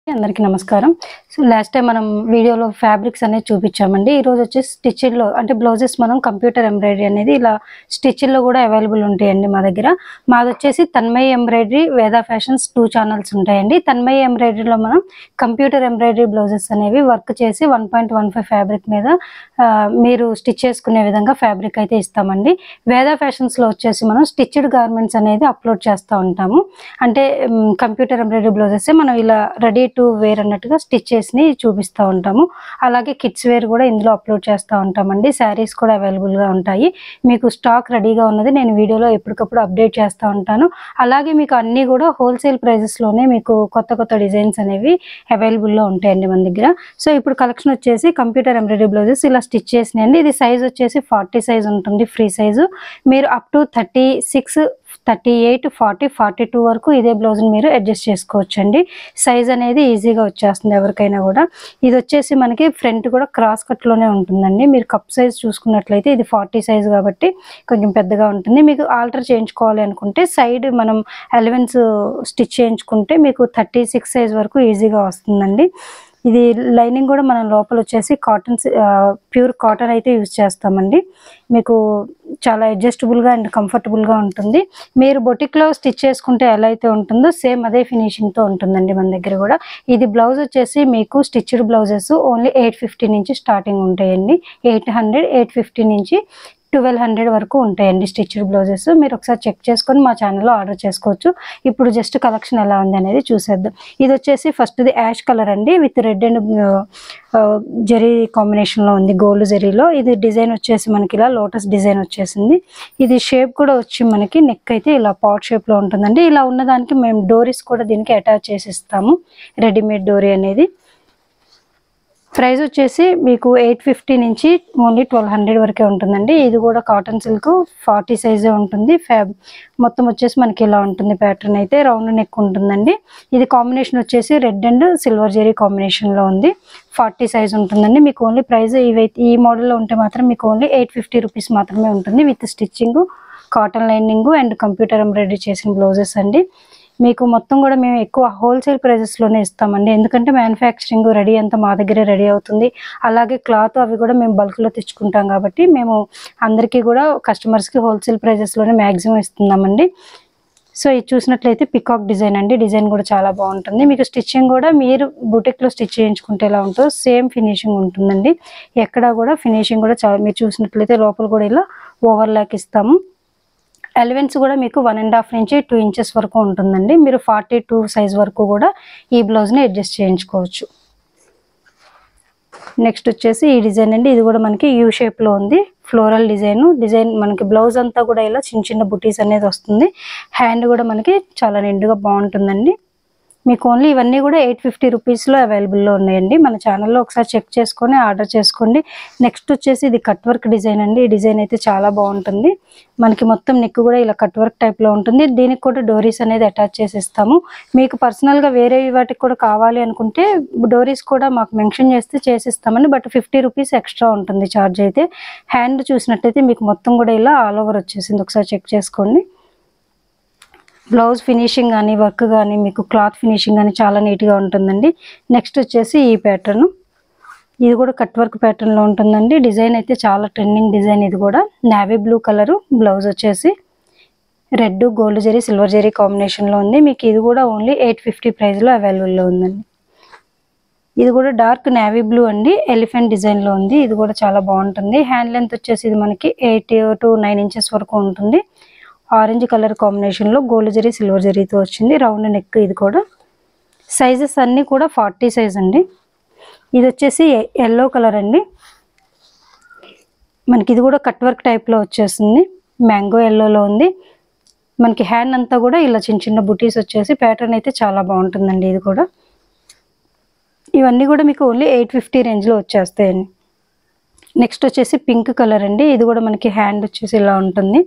అందరికీ నమస్కారం so last time మనం వీడియోలో ఫ్యాబ్రిక్స్ అనేది చూపించామండి ఈరోజు వచ్చేసి స్టిచ్లో అంటే బ్లౌజెస్ మనం కంప్యూటర్ ఎంబ్రాయిడరీ అనేది ఇలా స్టిచ్లో కూడా అవైలబుల్ ఉంటాయండి మా దగ్గర మాది వచ్చేసి Tanmaya embroidery Veda fashions two channels ఉంటాయండి తన్మయ ఎంబ్రాయిడరీలో మనం కంప్యూటర్ ఎంబ్రాయిడరీ బ్లౌజెస్ అనేవి వర్క్ చేసి one point one five fabric మీద ఆ, మీరు స్టిచ్ చేసుకునే విధంగా ఫ్యాబ్రిక్ అయితే ఇస్తామండి వేదా ఫ్యాషన్స్లో వచ్చేసి మనం స్టిచ్డ్ గార్మెంట్స్ అనేది అప్లోడ్ చేస్తూ ఉంటాము అంటే మ్, కంప్యూటర్ ఎంబ్రాయిడరీ బ్లౌజెస్ మనం ఇలా రెడీ టు వేర్ అన్నట్టుగా స్టిచ్ చేసి చూపిస్తూ ఉంటాము అలాగే కిడ్స్ వేర్ కూడా ఇందులో అప్లోడ్ చేస్తూ ఉంటామండి శారీస్ కూడా అవైలబుల్గా ఉంటాయి మీకు స్టాక్ రెడీగా ఉన్నది నేను వీడియోలో ఎప్పటికప్పుడు అప్డేట్ చేస్తూ ఉంటాను అలాగే మీకు అన్నీ కూడా హోల్సేల్ ప్రైజెస్లోనే మీకు కొత్త కొత్త డిజైన్స్ అనేవి అవైలబుల్లో ఉంటాయండి మన దగ్గర సో ఇప్పుడు కలెక్షన్ వచ్చేసి కంప్యూటర్ ఎంబ్రాయిడరీ బ్లౌజెస్ ఇలా స్టిచ్ చేసినాయండి ఇది సైజ్ వచ్చేసి ఫార్టీ సైజ్ ఉంటుంది ఫ్రీ సైజు మీరు up to thirty six thirty eight forty forty two వరకు ఇదే బ్లౌజ్ని మీరు అడ్జస్ట్ చేసుకోవచ్చు అండి సైజ్ అనేది ఈజీగా వచ్చేస్తుంది ఎవరికైనా కూడా ఇది వచ్చేసి మనకి ఫ్రంట్ కూడా క్రాస్ కట్లోనే ఉంటుందండి మీరు కప్ సైజ్ చూసుకున్నట్లయితే ఇది ఫార్టీ సైజ్ కాబట్టి కొంచెం పెద్దగా ఉంటుంది మీకు ఆల్టర్ చేయించుకోవాలి అనుకుంటే సైడ్ మనం ఎలవెన్స్ స్టిచ్ చేయించుకుంటే మీకు థర్టీ సిక్స్ సైజ్ వరకు ఈజీగా వస్తుందండి ఇది లైనింగ్ కూడా మనం లోపల వచ్చేసి కాటన్ ప్యూర్ కాటన్ అయితే యూజ్ చేస్తామండి మీకు చాలా అడ్జస్టబుల్గా అండ్ కంఫర్టబుల్గా ఉంటుంది మీరు బొటిక్లో స్టిచ్ చేసుకుంటే ఎలా అయితే ఉంటుందో సేమ్ అదే ఫినిషింగ్తో ఉంటుందండి మన దగ్గర కూడా ఇది బ్లౌజ్ వచ్చేసి మీకు stitched blouses only eight fifty నుంచి స్టార్టింగ్ ఉంటాయండి ఎయిట్ హండ్రెడ్ ఎయిట్ ఫిఫ్టీ నుంచి ట్వెల్వ్ హండ్రెడ్ వరకు ఉంటాయండి స్టిచ్డ్ బ్లౌజెస్ మీరు ఒకసారి చెక్ చేసుకొని మా ఛానల్లో ఆర్డర్ చేసుకోవచ్చు ఇప్పుడు జస్ట్ కలెక్షన్ ఎలా ఉంది అనేది చూసేద్దాం ఇది వచ్చేసి ఫస్ట్ది యాష్ కలర్ అండి విత్ రెడ్ అండ్ జరీ కాంబినేషన్లో ఉంది గోల్డ్ జరీలో ఇది డిజైన్ వచ్చేసి మనకి ఇలా లోటస్ డిజైన్ వచ్చేసింది ఇది షేప్ కూడా వచ్చి మనకి నెక్ అయితే ఇలా పాట్ షేప్లో ఉంటుందండి ఇలా ఉన్నదానికి మేము డోరీస్ కూడా దీనికి అటాచ్ చేసి ఇస్తాము రెడీమేడ్ డోరీ అనేది ప్రైస్ వచ్చేసి మీకు ఎయిట్ ఫిఫ్టీ నుంచి ఓన్లీ ట్వెల్వ్ హండ్రెడ్ వరకే ఉంటుందండి ఇది కూడా కాటన్ సిల్క్ ఫార్టీ సైజే ఉంటుంది ఫ్యాబ్ మొత్తం వచ్చేసి మనకి ఇలా ఉంటుంది ప్యాటర్న్ అయితే రౌండ్ నెక్ ఉంటుందండి ఇది కాంబినేషన్ వచ్చేసి రెడ్ అండ్ సిల్వర్ జెరీ కాంబినేషన్లో ఉంది ఫార్టీ సైజ్ ఉంటుందండి మీకు ఓన్లీ ప్రైస్ ఇవైతే ఈ మోడల్లో ఉంటే మాత్రం మీకు ఓన్లీ ఎయిట్ ఫిఫ్టీ రూపీస్ మాత్రమే ఉంటుంది with stitching cotton lining and computer embroidery చేసిన బ్లౌజెస్ అండి మీకు మొత్తం కూడా మేము ఎక్కువ హోల్సేల్ ప్రైజెస్లోనే ఇస్తామండి ఎందుకంటే మ్యానుఫ్యాక్చరింగ్ రెడీ అంతా మా దగ్గరే రెడీ అవుతుంది అలాగే క్లాత్ అవి కూడా మేము బల్క్లో తెచ్చుకుంటాం కాబట్టి మేము అందరికీ కూడా కస్టమర్స్కి హోల్సేల్ ప్రైజెస్లోనే మ్యాక్సిమం ఇస్తున్నామండి సో ఇది చూసినట్లయితే పికాక్ డిజైన్ అండి డిజైన్ కూడా చాలా బాగుంటుంది మీకు స్టిచ్చింగ్ కూడా మీరు బుటిక్లో స్టిచ్ చేయించుకుంటే ఎలా ఉంటుందో సేమ్ ఫినిషింగ్ ఉంటుందండి ఎక్కడ కూడా ఫినిషింగ్ కూడా చాలా మీరు చూసినట్లయితే లోపల కూడా ఇలా ఓవర్ ల్యాక్ ఇస్తాము ఎలవెన్స్ కూడా మీకు వన్ అండ్ హాఫ్ నుంచి టూ ఇంచెస్ వరకు ఉంటుందండి మీరు ఫార్టీ టూ సైజ్ వరకు కూడా ఈ బ్లౌజ్ని అడ్జస్ట్ చేయించుకోవచ్చు నెక్స్ట్ వచ్చేసి ఈ డిజైన్ అండి ఇది కూడా మనకి యూ షేప్లో ఉంది ఫ్లోరల్ డిజైన్ డిజైన్ మనకి బ్లౌజ్ అంతా కూడా ఇలా చిన్న చిన్న బుటీస్ అనేది వస్తుంది హ్యాండ్ కూడా మనకి చాలా నిండుగా బాగుంటుందండి మీకు ఓన్లీ ఇవన్నీ కూడా ఎయిట్ ఫిఫ్టీ రూపీస్లో అవైలబుల్లో ఉన్నాయండి మన ఛానల్లో ఒకసారి చెక్ చేసుకొని ఆర్డర్ చేసుకోండి నెక్స్ట్ వచ్చేసి ఇది కట్ వర్క్ డిజైన్ అండి ఈ డిజైన్ అయితే చాలా బాగుంటుంది మనకి మొత్తం నెక్ కూడా ఇలా కట్ వర్క్ టైప్లో ఉంటుంది దీనికి కూడా డోరీస్ అనేది అటాచ్ చేసి ఇస్తాము మీకు పర్సనల్గా వేరే వాటికి కూడా కావాలి అనుకుంటే డోరీస్ కూడా మాకు మెన్షన్ చేస్తే చేసిస్తామండి బట్ ఫిఫ్టీ రూపీస్ ఎక్స్ట్రా ఉంటుంది ఛార్జ్ అయితే హ్యాండ్ చూసినట్లయితే మీకు మొత్తం కూడా ఇలా ఆల్ ఓవర్ వచ్చేసింది ఒకసారి చెక్ చేసుకోండి బ్లౌజ్ ఫినిషింగ్ కానీ వర్క్ కానీ మీకు క్లాత్ ఫినిషింగ్ కానీ చాలా నీట్గా ఉంటుందండి నెక్స్ట్ వచ్చేసి ఈ ప్యాటర్న్ ఇది కూడా కట్ వర్క్ ప్యాటర్న్లో ఉంటుందండి డిజైన్ అయితే చాలా ట్రెండింగ్ డిజైన్ ఇది కూడా నావీ బ్లూ కలరు బ్లౌజ్ వచ్చేసి red gold zari silver zari కాంబినేషన్లో ఉంది మీకు ఇది కూడా ఓన్లీ ఎయిట్ ఫిఫ్టీ ప్రైస్లో అవైలబుల్లో ఉందండి ఇది కూడా డార్క్ నావీ బ్లూ అండి ఎలిఫెంట్ డిజైన్లో ఉంది ఇది కూడా చాలా బాగుంటుంది హ్యాండ్ లెంత్ వచ్చేసి ఇది మనకి ఎయిట్ టు నైన్ ఇంచెస్ వరకు ఉంటుంది ఆరెంజ్ కలర్ కాంబినేషన్లో గోల్డ్ జరీ సిల్వర్ జరీతో వచ్చింది రౌండ్ నెక్ ఇది కూడా సైజెస్ అన్నీ కూడా ఫార్టీ సైజ్ అండి ఇది వచ్చేసి ఎల్లో కలర్ అండి మనకి ఇది కూడా కట్ వర్క్ టైప్లో వచ్చేసింది మ్యాంగో ఎల్లోలో ఉంది మనకి హ్యాండ్ అంతా కూడా ఇలా చిన్న చిన్న బుటీస్ వచ్చేసి ప్యాటర్న్ అయితే చాలా బాగుంటుందండి ఇది కూడా ఇవన్నీ కూడా మీకు ఓన్లీ ఎయిట్ ఫిఫ్టీ రేంజ్లో వచ్చేస్తాయండి నెక్స్ట్ వచ్చేసి పింక్ కలర్ అండి ఇది కూడా మనకి హ్యాండ్ వచ్చేసి ఇలా ఉంటుంది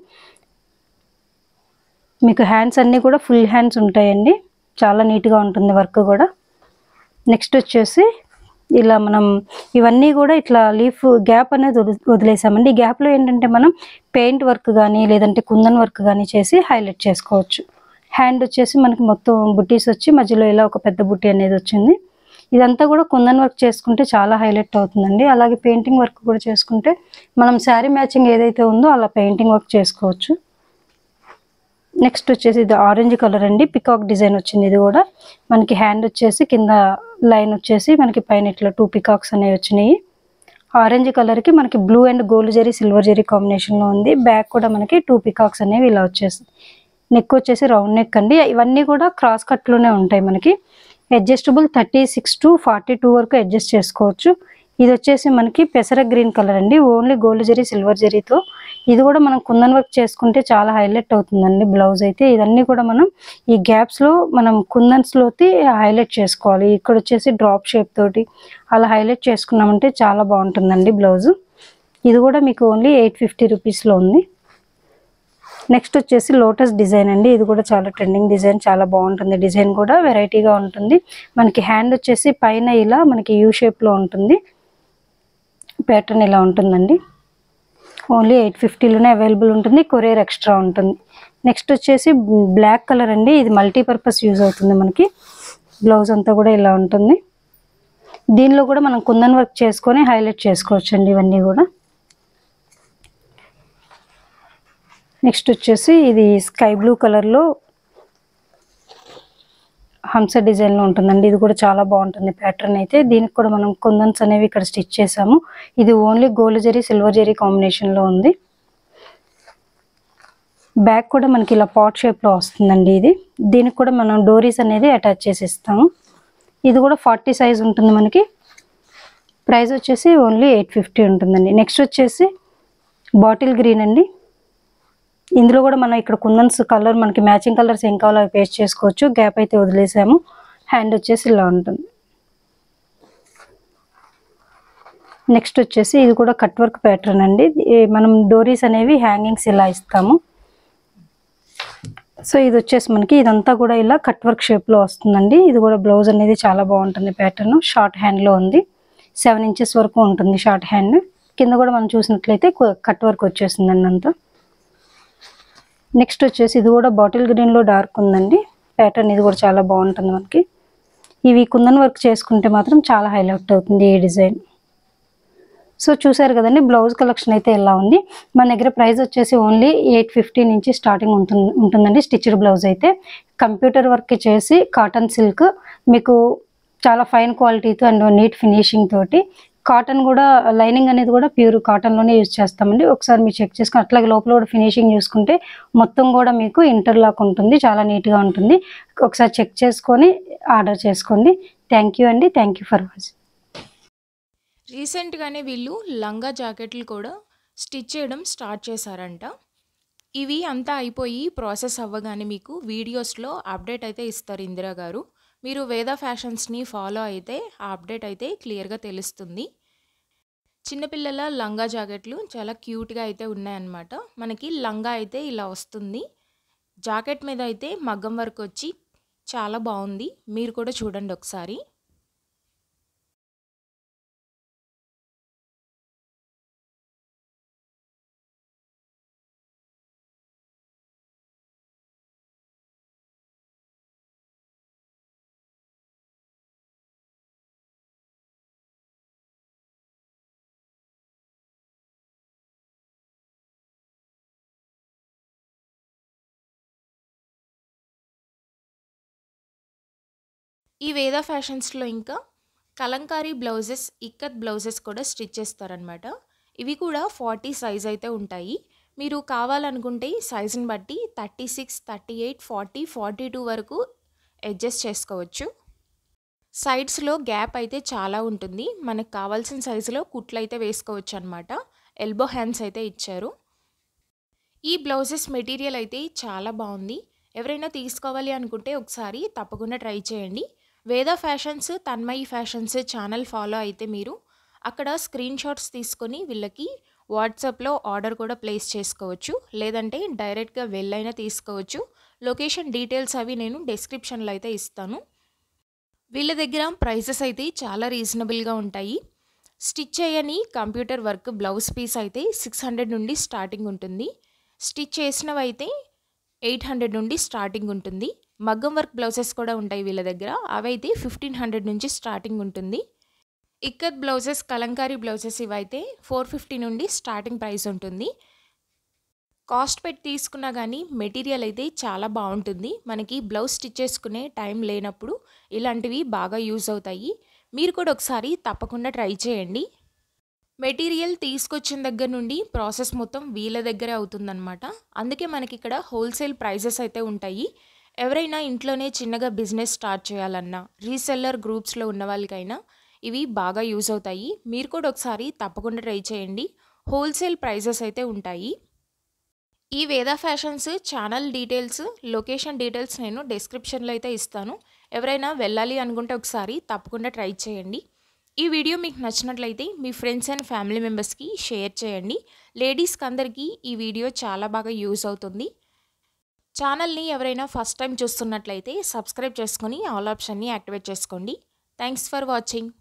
మీకు హ్యాండ్స్ అన్నీ కూడా ఫుల్ హ్యాండ్స్ ఉంటాయండి చాలా నీట్గా ఉంటుంది వర్క్ కూడా నెక్స్ట్ వచ్చేసి ఇలా మనం ఇవన్నీ కూడా ఇట్లా లీఫ్ గ్యాప్ అనేది వదిలి- వదిలేసామండి ఈ గ్యాప్లో ఏంటంటే మనం పెయింట్ వర్క్ కానీ లేదంటే కుందన్ వర్క్ కానీ చేసి హైలైట్ చేసుకోవచ్చు హ్యాండ్ వచ్చేసి మనకి మొత్తం బుట్టీస్ వచ్చి మధ్యలో ఇలా ఒక పెద్ద బుట్టి అనేది వచ్చింది ఇదంతా కూడా కుందన్ వర్క్ చేసుకుంటే చాలా హైలైట్ అవుతుందండి అలాగే పెయింటింగ్ వర్క్ కూడా చేసుకుంటే మనం శారీ మ్యాచింగ్ ఏదైతే ఉందో అలా పెయింటింగ్ వర్క్ చేసుకోవచ్చు నెక్స్ట్ వచ్చేసి ఇది ఆరెంజ్ కలర్ అండి పికాక్ డిజైన్ వచ్చింది ఇది కూడా మనకి హ్యాండ్ వచ్చేసి కింద లైన్ వచ్చేసి మనకి పైన ఇట్లా టూ పికాక్స్ అనేవి వచ్చినాయి ఆరెంజ్ కలర్ కి మనకి blue and gold zari silver zari combination లో ఉంది బ్యాక్ కూడా మనకి టూ పికాక్స్ అనేవి ఇలా వచ్చేస్తుంది నెక్ వచ్చేసి రౌండ్ నెక్ అండి ఇవన్నీ కూడా క్రాస్ కట్ లోనే ఉంటాయి మనకి adjustable thirty six to forty two వరకు అడ్జస్ట్ చేసుకోవచ్చు ఇది వచ్చేసి మనకి పెసర గ్రీన్ కలర్ అండి ఓన్లీ గోల్డ్ జరీ సిల్వర్ జరీతో ఇది కూడా మనం కుందన్ వర్క్ చేసుకుంటే చాలా హైలైట్ అవుతుందండి బ్లౌజ్ అయితే ఇవన్నీ కూడా మనం ఈ గ్యాప్స్ లో మనం కుందన్స్ లోకి హైలైట్ చేసుకోవాలి ఇక్కడ వచ్చేసి డ్రాప్ షేప్ తోటి అలా హైలైట్ చేసుకున్నామంటే చాలా బాగుంటుందండి బ్లౌజ్ ఇది కూడా మీకు ఓన్లీ ఎయిట్ ఫిఫ్టీ రూపీస్లో ఉంది నెక్స్ట్ వచ్చేసి లోటస్ డిజైన్ అండి ఇది కూడా చాలా ట్రెండింగ్ డిజైన్ చాలా బాగుంటుంది డిజైన్ కూడా వెరైటీగా ఉంటుంది మనకి హ్యాండ్ వచ్చేసి పైన ఇలా మనకి యూ షేప్లో ఉంటుంది ప్యాటర్న్ ఇలా ఉంటుందండి ఓన్లీ ఎయిట్ ఫిఫ్టీలోనే అవైలబుల్ ఉంటుంది కొరియర్ ఎక్స్ట్రా ఉంటుంది నెక్స్ట్ వచ్చేసి బ్లాక్ కలర్ అండి ఇది మల్టీపర్పస్ యూజ్ అవుతుంది మనకి బ్లౌజ్ అంతా కూడా ఇలా ఉంటుంది దీనిలో కూడా మనం కుందన్ వర్క్ చేసుకొని హైలైట్ చేసుకోవచ్చు అండి ఇవన్నీ కూడా నెక్స్ట్ వచ్చేసి ఇది స్కై బ్లూ కలర్లో హంస డిజైన్లో ఉంటుందండి ఇది కూడా చాలా బాగుంటుంది ప్యాటర్న్ అయితే దీనికి కూడా మనం కుందన్స్ అనేవి ఇక్కడ స్టిచ్ చేసాము ఇది only gold zari silver zari కాంబినేషన్లో ఉంది బ్యాక్ కూడా మనకి ఇలా పాట్ షేప్లో వస్తుందండి ఇది దీనికి కూడా మనం డోరీస్ అనేది అటాచ్ చేసి ఇస్తాము ఇది కూడా ఫార్టీ సైజ్ ఉంటుంది మనకి ప్రైస్ వచ్చేసి ఓన్లీ ఎయిట్ ఫిఫ్టీ ఉంటుందండి నెక్స్ట్ వచ్చేసి బాటిల్ గ్రీన్ అండి ఇందులో కూడా మనం ఇక్కడ కుందన్స్ కలర్ మనకి మ్యాచింగ్ కలర్స్ ఏం కావాలో అవి పేస్ట్ చేసుకోవచ్చు గ్యాప్ అయితే వదిలేసాము హ్యాండ్ వచ్చేసి ఇలా ఉంటుంది నెక్స్ట్ వచ్చేసి ఇది కూడా కట్ వర్క్ ప్యాటర్న్ అండి ఈ మనం డోరీస్ అనేవి హ్యాంగింగ్స్ ఇలా ఇస్తాము సో ఇది వచ్చేసి మనకి ఇదంతా కూడా ఇలా కట్ వర్క్ షేప్లో వస్తుందండి ఇది కూడా బ్లౌజ్ అనేది చాలా బాగుంటుంది ప్యాటర్న్ షార్ట్ హ్యాండ్లో ఉంది సెవెన్ ఇంచెస్ వరకు ఉంటుంది షార్ట్ హ్యాండ్ కింద కూడా మనం చూసినట్లయితే కట్ వర్క్ వచ్చేసిందండి అంతా నెక్స్ట్ వచ్చేసి ఇది కూడా బాటిల్ గ్రీన్లో డార్క్ ఉందండి ప్యాటర్న్ ఇది కూడా చాలా బాగుంటుంది మనకి ఇవి కుందన్ వర్క్ చేసుకుంటే మాత్రం చాలా హైలైట్ అవుతుంది ఈ డిజైన్ సో చూసారు కదండి బ్లౌజ్ కలెక్షన్ అయితే ఎలా ఉంది మన దగ్గర ప్రైస్ వచ్చేసి ఓన్లీ ఎయిట్ ఫిఫ్టీ నుంచి స్టార్టింగ్ ఉంటుంది ఉంటుందండి స్టిచ్డ్ బ్లౌజ్ అయితే కంప్యూటర్ వర్క్ చేసి కాటన్ సిల్క్ మీకు చాలా ఫైన్ క్వాలిటీతో అండ్ నీట్ ఫినిషింగ్ తోటి కాటన్ కూడా లైనింగ్ అనేది కూడా ప్యూర్ కాటన్లోనే యూజ్ చేస్తామండి ఒకసారి మీరు చెక్ చేసుకుని అట్లాగే లోపల కూడా ఫినిషింగ్ చూసుకుంటే మొత్తం కూడా మీకు ఇంటర్లాక్ ఉంటుంది చాలా నీట్గా ఉంటుంది ఒకసారి చెక్ చేసుకొని ఆర్డర్ చేసుకోండి థ్యాంక్ యూ అండి థ్యాంక్ యూ ఫర్ వాచింగ్ రీసెంట్గానే వీళ్ళు లంగా జాకెట్లు కూడా స్టిచ్ చేయడం స్టార్ట్ చేశారంట ఇవి అంతా అయిపోయి ప్రాసెస్ అవ్వగానే మీకు వీడియోస్లో అప్డేట్ అయితే ఇస్తారు ఇందిరా గారు మీరు వేద ఫ్యాషన్స్ని ఫాలో అయితే ఆ అప్డేట్ అయితే క్లియర్గా తెలుస్తుంది చిన్నపిల్లల లంగా జాకెట్లు చాలా క్యూట్గా అయితే ఉన్నాయన్నమాట మనకి లంగా అయితే ఇలా వస్తుంది జాకెట్ మీద అయితే మగ్గం వర్క్ వచ్చి చాలా బాగుంది మీరు కూడా చూడండి ఒకసారి ఈ వేద ఫ్యాషన్స్లో ఇంకా కలంకారీ బ్లౌజెస్ ఇక్కత్ బ్లౌజెస్ కూడా స్టిచ్ చేస్తారనమాట ఇవి కూడా ఫార్టీ సైజ్ అయితే ఉంటాయి మీరు కావాలనుకుంటే సైజుని బట్టి thirty six thirty eight forty forty two వరకు అడ్జస్ట్ చేసుకోవచ్చు సైడ్స్లో గ్యాప్ అయితే చాలా ఉంటుంది మనకు కావాల్సిన సైజులో కుట్లు అయితే వేసుకోవచ్చు అనమాట ఎల్బో హ్యాండ్స్ అయితే ఇచ్చారు ఈ బ్లౌజెస్ మెటీరియల్ అయితే చాలా బాగుంది ఎవరైనా తీసుకోవాలి అనుకుంటే ఒకసారి తప్పకుండా ట్రై చేయండి Veda fashions Tanmayi fashions channel follow అయితే మీరు అక్కడ స్క్రీన్ షాట్స్ తీసుకొని వీళ్ళకి వాట్సాప్లో ఆర్డర్ కూడా ప్లేస్ చేసుకోవచ్చు లేదంటే డైరెక్ట్గా వెళ్ళైనా తీసుకోవచ్చు లొకేషన్ డీటెయిల్స్ అవి నేను డిస్క్రిప్షన్లో అయితే ఇస్తాను వీళ్ళ దగ్గర ప్రైసెస్ అయితే చాలా రీజనబుల్గా ఉంటాయి స్టిచ్ చేయని కంప్యూటర్ వర్క్ బ్లౌజ్ పీస్ అయితే సిక్స్ హండ్రెడ్ నుండి స్టార్టింగ్ ఉంటుంది స్టిచ్ చేసినవి అయితే ఎయిట్ హండ్రెడ్ నుండి స్టార్టింగ్ ఉంటుంది మగ్గం వర్క్ బ్లౌజెస్ కూడా ఉంటాయి వీళ్ళ దగ్గర అవైతే ఫిఫ్టీన్ హండ్రెడ్ నుంచి స్టార్టింగ్ ఉంటుంది ఇక్కత్ బ్లౌజెస్ కలంకారీ బ్లౌజెస్ ఇవైతే ఫోర్ ఫిఫ్టీ నుండి స్టార్టింగ్ ప్రైస్ ఉంటుంది కాస్ట్ పెట్టి తీసుకున్నా కానీ మెటీరియల్ అయితే చాలా బాగుంటుంది మనకి బ్లౌజ్ స్టిచ్ చేసుకునే టైం లేనప్పుడు ఇలాంటివి బాగా యూజ్ అవుతాయి మీరు కూడా ఒకసారి తప్పకుండా ట్రై చేయండి మెటీరియల్ తీసుకొచ్చిన దగ్గర నుండి ప్రాసెస్ మొత్తం వీళ్ళ దగ్గరే అవుతుందన్నమాట అందుకే మనకి ఇక్కడ హోల్సేల్ ప్రైజెస్ అయితే ఉంటాయి ఎవరైనా ఇంట్లోనే చిన్నగా బిజినెస్ స్టార్ట్ చేయాలన్నా రీసెల్లర్ గ్రూప్స్లో ఉన్న వాళ్ళకైనా ఇవి బాగా యూజ్ అవుతాయి మీరు కూడా ఒకసారి తప్పకుండా ట్రై చేయండి హోల్సేల్ ప్రైజెస్ అయితే ఉంటాయి ఈ Veda fashions channel details location details నేను డిస్క్రిప్షన్లో అయితే ఇస్తాను ఎవరైనా వెళ్ళాలి అనుకుంటే ఒకసారి తప్పకుండా ట్రై చేయండి ఈ వీడియో మీకు నచ్చినట్లయితే మీ ఫ్రెండ్స్ అండ్ ఫ్యామిలీ మెంబర్స్కి షేర్ చేయండి లేడీస్కి అందరికీ ఈ వీడియో చాలా బాగా యూజ్ అవుతుంది ఛానల్ని ఎవరైనా ఫస్ట్ టైం చూస్తున్నట్లయితే సబ్స్క్రైబ్ చేసుకొని ఆల్ ఆప్షన్ని యాక్టివేట్ చేసుకోండి థ్యాంక్స్ ఫర్ వాచింగ్